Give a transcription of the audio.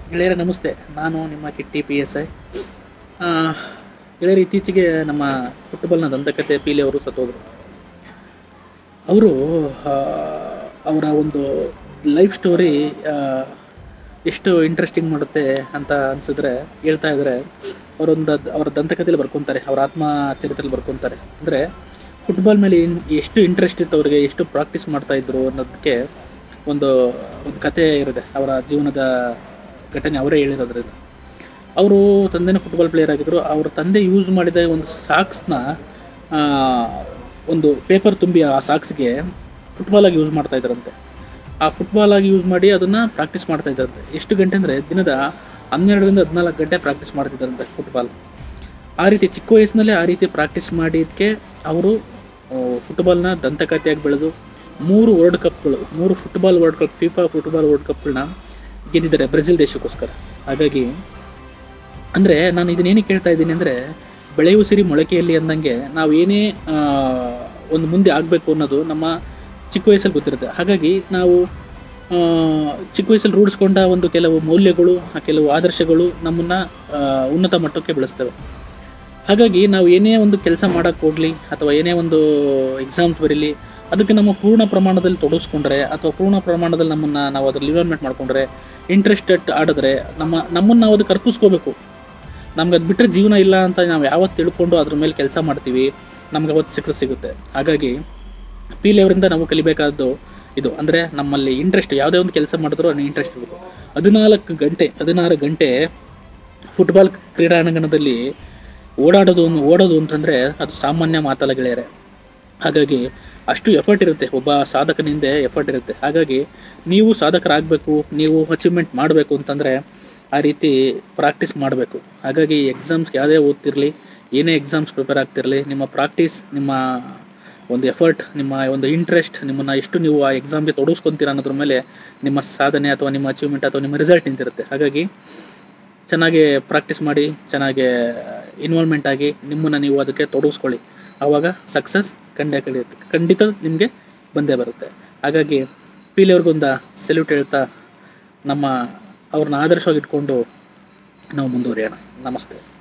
ಗೆಳೆಯರೇ ನಮಸ್ತೆ ನಾನು ನಿಮ್ಮ ಕಿಟ್ಟಿ ಪಿ ಎಸ್ ಐ ಗೆಳೆಯರು ಇತ್ತೀಚೆಗೆ ನಮ್ಮ ಫುಟ್ಬಾಲ್ನ ದಂತಕತೆ ಪೀಲೆ ಅವರು ಸತ್ತೋದ್ರು ಅವರು ಅವರ ಒಂದು ಲೈಫ್ ಸ್ಟೋರಿ ಎಷ್ಟು ಇಂಟ್ರೆಸ್ಟಿಂಗ್ ಮಾಡುತ್ತೆ ಅಂತ ಅನಿಸಿದ್ರೆ ಹೇಳ್ತಾ ಇದ್ದಾರೆ ಅವರೊಂದು ಅವರ ದಂತಕಥೆಯಲ್ಲಿ ಬರ್ಕೊತಾರೆ ಅವರ ಆತ್ಮ ಚರಿತ್ರೆಯಲ್ಲಿ ಬರ್ಕೊತಾರೆ ಅಂದರೆ ಫುಟ್ಬಾಲ್ ಮೇಲೆ ಇನ್- ಎಷ್ಟು ಇಂಟ್ರೆಸ್ಟ್ ಇತ್ತು ಅವರಿಗೆ ಎಷ್ಟು ಪ್ರಾಕ್ಟೀಸ್ ಮಾಡ್ತಾ ಇದ್ರು ಅನ್ನೋದಕ್ಕೆ ಒಂದು ಒಂದು ಕತೆ ಇರುತ್ತೆ ಅವರ ಜೀವನದ ಘಟನೆ ಅವರೇ ಹೇಳಿರೋದ್ರಿಂದ ಅವರು ತಂದೆನೂ ಫುಟ್ಬಾಲ್ ಪ್ಲೇಯರ್ ಆಗಿದ್ದರು ಅವ್ರ ತಂದೆ ಯೂಸ್ ಮಾಡಿದ ಒಂದು ಸಾಕ್ಸ್ನ ಒಂದು ಪೇಪರ್ ತುಂಬಿ ಆ ಸಾಕ್ಸ್ಗೆ ಫುಟ್ಬಾಲಾಗಿ ಯೂಸ್ ಮಾಡ್ತಾ ಇದ್ರಂತೆ ಆ ಫುಟ್ಬಾಲಾಗಿ ಯೂಸ್ ಮಾಡಿ ಅದನ್ನು ಪ್ರಾಕ್ಟೀಸ್ ಮಾಡ್ತಾ ಇದ್ರಂತೆ ಎಷ್ಟು ಗಂಟೆ ಅಂದರೆ ದಿನದ ಹನ್ನೆರಡರಿಂದ ಹದಿನಾಲ್ಕು ಗಂಟೆ ಪ್ರಾಕ್ಟೀಸ್ ಮಾಡ್ತಿದ್ರಂತೆ ಫುಟ್ಬಾಲ್ ಆ ರೀತಿ ಚಿಕ್ಕ ವಯಸ್ಸಿನಲ್ಲೇ ಆ ರೀತಿ ಪ್ರಾಕ್ಟೀಸ್ ಮಾಡಿದ್ದಕ್ಕೆ ಅವರು ಫುಟ್ಬಾಲ್ನ ದಂತಕಥೆಯಾಗಿ ಬೆಳೆದು ಮೂರು ವರ್ಲ್ಡ್ ಕಪ್ಗಳು ಮೂರು football world cup FIFA football world ಕಪ್ಗಳನ್ನ ಗೆದ್ದಿದ್ದಾರೆ ಬ್ರೆಜಿಲ್ ದೇಶಕ್ಕೋಸ್ಕರ ಹಾಗಾಗಿ ಅಂದರೆ ನಾನು ಇದನ್ನೇನಕ್ಕೆ ಕೇಳ್ತಾ ಇದ್ದೀನಿ ಅಂದರೆ ಬೆಳೆಯುವ ಸಿರಿ ಮೊಳಕೆಯಲ್ಲಿ ಅಂದಂಗೆ ನಾವು ಏನೇ ಆ, ಒಂದು ಮುಂದೆ ಆಗಬೇಕು ಅನ್ನೋದು ನಮ್ಮ ಚಿಕ್ಕ ವಯಸ್ಸಲ್ಲಿ ಗೊತ್ತಿರುತ್ತೆ ಹಾಗಾಗಿ ನಾವು ಆ, ಚಿಕ್ಕ ವಯಸ್ಸಲ್ಲಿ ರೂಢಿಸ್ಕೊಂಡ ಒಂದು ಕೆಲವು ಮೌಲ್ಯಗಳು ಆ ಕೆಲವು ಆದರ್ಶಗಳು ನಮ್ಮನ್ನು ಉನ್ನತ ಮಟ್ಟಕ್ಕೆ ಬೆಳೆಸ್ತವೆ ಹಾಗಾಗಿ ನಾವು ಏನೇ ಒಂದು ಕೆಲಸ ಮಾಡೋಕ್ಕೆ ಹೋಗಲಿ ಅಥವಾ ಏನೇ ಒಂದು ಎಕ್ಸಾಮ್ಸ್ ಬರೀಲಿ ಅದಕ್ಕೆ ನಮ್ಮ ಪೂರ್ಣ ಪ್ರಮಾಣದಲ್ಲಿ ತೊಡಗಿಸ್ಕೊಂಡ್ರೆ ಅಥವಾ ಪೂರ್ಣ ಪ್ರಮಾಣದಲ್ಲಿ ನಮ್ಮನ್ನು ನಾವು ಅದ್ರಲ್ಲಿ ಇನ್ವಾಲ್ವ್ಮೆಂಟ್ ಮಾಡ್ಕೊಂಡ್ರೆ ಇಂಟ್ರೆಸ್ಟೆಡ್ ಆಡಿದ್ರೆ ನಮ್ಮ ನಮ್ಮನ್ನು ನಾವು ಅದಕ್ಕೆ ಅರ್ಪಿಸ್ಕೋಬೇಕು ನಮ್ಗೆ ಅದು ಬಿಟ್ಟರೆ ಜೀವನ ಇಲ್ಲ ಅಂತ ನಾವು ಯಾವತ್ತು ತಿಳ್ಕೊಂಡು ಅದ್ರ ಮೇಲೆ ಕೆಲಸ ಮಾಡ್ತೀವಿ ನಮ್ಗೆ ಅವತ್ತು ಸಕ್ಸಸ್ ಸಿಗುತ್ತೆ ಹಾಗಾಗಿ ಪಿ ಲೆವರಿಂದ ನಾವು ಕಲಿಬೇಕಾದ್ದು ಇದು ಅಂದರೆ ನಮ್ಮಲ್ಲಿ ಇಂಟ್ರೆಸ್ಟ್ ಯಾವುದೇ ಒಂದು ಕೆಲಸ ಮಾಡಿದ್ರೂ ಅದು ಇಂಟ್ರೆಸ್ಟ್ ಇರಬೇಕು ಹದಿನಾಲ್ಕು ಗಂಟೆ ಹದಿನಾರು ಗಂಟೆ ಫುಟ್ಬಾಲ್ ಕ್ರೀಡಾಂಗಣದಲ್ಲಿ ಓಡಾಡೋದು ಒಂದು- ಓಡೋದು ಅಂತಂದರೆ ಅದು ಸಾಮಾನ್ಯ ಮಾತಲ್ಲ ಗೆಳೆಯರೆ ಹಾಗಾಗಿ ಅಷ್ಟು ಎಫರ್ಟ್ ಇರುತ್ತೆ ಒಬ್ಬ ಸಾಧಕನಿಂದ ಎಫರ್ಟ್ ಇರುತ್ತೆ ಹಾಗಾಗಿ ನೀವು ಸಾಧಕರಾಗಬೇಕು ನೀವು ಅಚೀವ್ಮೆಂಟ್ ಮಾಡಬೇಕು ಅಂತಂದರೆ ಆ ರೀತಿ ಪ್ರಾಕ್ಟೀಸ್ ಮಾಡಬೇಕು ಹಾಗಾಗಿ ಎಕ್ಸಾಮ್ಸ್ಗೆ ಯಾವುದೇ ಓದ್ತಿರಲಿ ಏನೇ ಎಕ್ಸಾಮ್ಸ್ ಪ್ರಿಪೇರ್ ಆಗ್ತಿರಲಿ ನಿಮ್ಮ ಪ್ರಾಕ್ಟೀಸ್ ನಿಮ್ಮ ಒಂದು ಎಫರ್ಟ್ ನಿಮ್ಮ ಒಂದು ಇಂಟ್ರೆಸ್ಟ್ ನಿಮ್ಮನ್ನು ಎಷ್ಟು ನೀವು ಆ ಎಕ್ಸಾಮ್ಗೆ ತೊಡಗಿಸ್ಕೊತೀರ ಅನ್ನೋದ್ರ ಮೇಲೆ ನಿಮ್ಮ ಸಾಧನೆ ಅಥವಾ ನಿಮ್ಮ ಅಚೀವ್ಮೆಂಟ್ ಅಥವಾ ನಿಮ್ಮ ರಿಸಲ್ಟ್ ನಿಂತಿರುತ್ತೆ ಹಾಗಾಗಿ ಚೆನ್ನಾಗಿ ಪ್ರಾಕ್ಟೀಸ್ ಮಾಡಿ ಚೆನ್ನಾಗಿ ಇನ್ವಾಲ್ವ್ಮೆಂಟ್ ಆಗಿ ನಿಮ್ಮನ್ನು ನೀವು ಅದಕ್ಕೆ ತೊಡಗಿಸ್ಕೊಳ್ಳಿ ಆವಾಗ ಸಕ್ಸಸ್ ಖಂಡಿತ ಕಲಿಯುತ್ತೆ ಖಂಡಿತ ನಿಮಗೆ ಬಂದೇ ಬರುತ್ತೆ ಹಾಗಾಗಿ ಪೀಲಿಯವ್ರಿಗೊಂದು ಸೆಲ್ಯೂಟ್ ಹೇಳ್ತಾ ನಮ್ಮ ಅವ್ರನ್ನ ಆದರ್ಶವಾಗಿ ಇಟ್ಕೊಂಡು ನಾವು ಮುಂದುವರಿಯೋಣ ನಮಸ್ತೆ